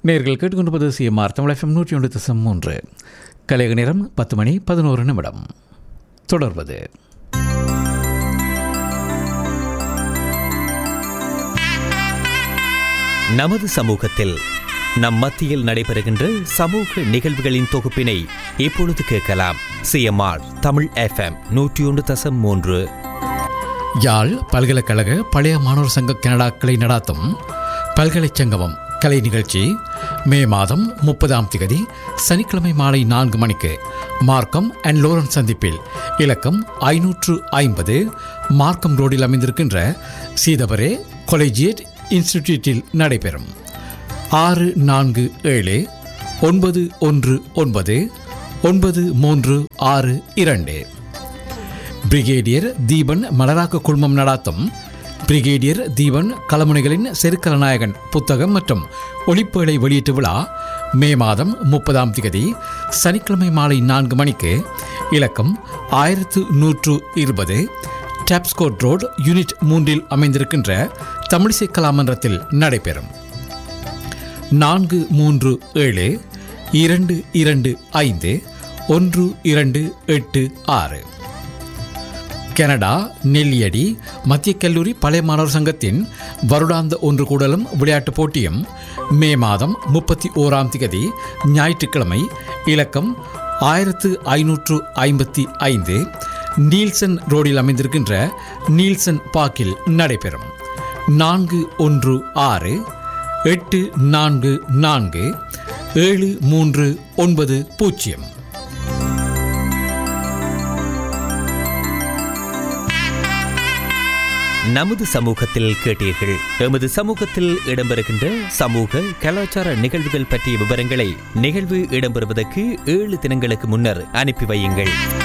நேர்கள் கேட்டுக்கொண்டிருப்பது CMR Tamil FM நூற்றி ஒன்று தசம் மூன்று கலைக நேரம் பத்து மணி பதினோரு நிமிடம் தொடர்வது நமது சமூகத்தில் நம் மத்தியில் நடைபெறுகின்ற சமூக நிகழ்வுகளின் தொகுப்பினை இப்பொழுது கேட்கலாம் சிஎம்ஆர் தமிழ் எஃப்எம் நூற்றி ஒன்று தசம் மூன்று யாழ் பல்கலைக்கழக பழைய மாணவர் சங்க கனடா கிளை நடாத்தும் பல்கலைச்சங்கமம் கலை நிகழ்ச்சி மே மாதம் முப்பதாம் திகதி சனிக்கிழமை மாலை நான்கு மணிக்கு மார்க்கம் அண்ட் லோரன் சந்திப்பில் இலக்கம் ஐநூற்று ஐம்பது மார்க்கம் ரோடில் அமைந்திருக்கின்ற சீதபரே கொலேஜியேட் இன்ஸ்டிடியூட்டில் நடைபெறும் ஆறு நான்கு ஏழு ஒன்பது ஒன்று ஒன்பது ஒன்பது மூன்று ஆறு இரண்டு பிரிகேடியர் தீபன் மலராக்க குழுமம் நடாத்தும் பிரிகேடியர் தீபன் கலமுனைகளின் செருக்கலநாயகன் புத்தகம் மற்றும் ஒளிப்பேழை வெளியீட்டு விழா மே மாதம் முப்பதாம் திகதி சனிக்கிழமை மாலை நான்கு மணிக்கு இலக்கம் ஆயிரத்து நூற்று இருபது டாப்ஸ்கோட் ரோடு யூனிட் மூன்றில் அமைந்திருக்கின்ற தமிழிசை கலாமன்றத்தில் நடைபெறும் நான்கு மூன்று ஏழு இரண்டு இரண்டு ஐந்து ஒன்று இரண்டு எட்டு ஆறு கனடா நெல்லியடி மத்திய கல்லூரி பழைய மாணவர் சங்கத்தின் வருடாந்த ஒன்று கூடலும் விளையாட்டுப் போட்டியும் மே மாதம் முப்பத்தி ஓராம் திகதி ஞாயிற்றுக்கிழமை இலக்கம் ஆயிரத்து ஐநூற்று ஐம்பத்தி ஐந்து நீல்சன் ரோடில் அமைந்திருக்கின்ற நீல்சன் பார்க்கில் நடைபெறும் நான்கு ஒன்று ஆறு எட்டு நான்கு நான்கு ஏழு மூன்று ஒன்பது பூஜ்ஜியம் நமது சமூகத்தில் கேட்டீர்கள் எமது சமூகத்தில் இடம்பெறுகின்ற சமூக கலாச்சார நிகழ்வுகள் பற்றிய விவரங்களை நிகழ்வு இடம்பெறுவதற்கு ஏழு தினங்களுக்கு முன்னர் அனுப்பி வையுங்கள்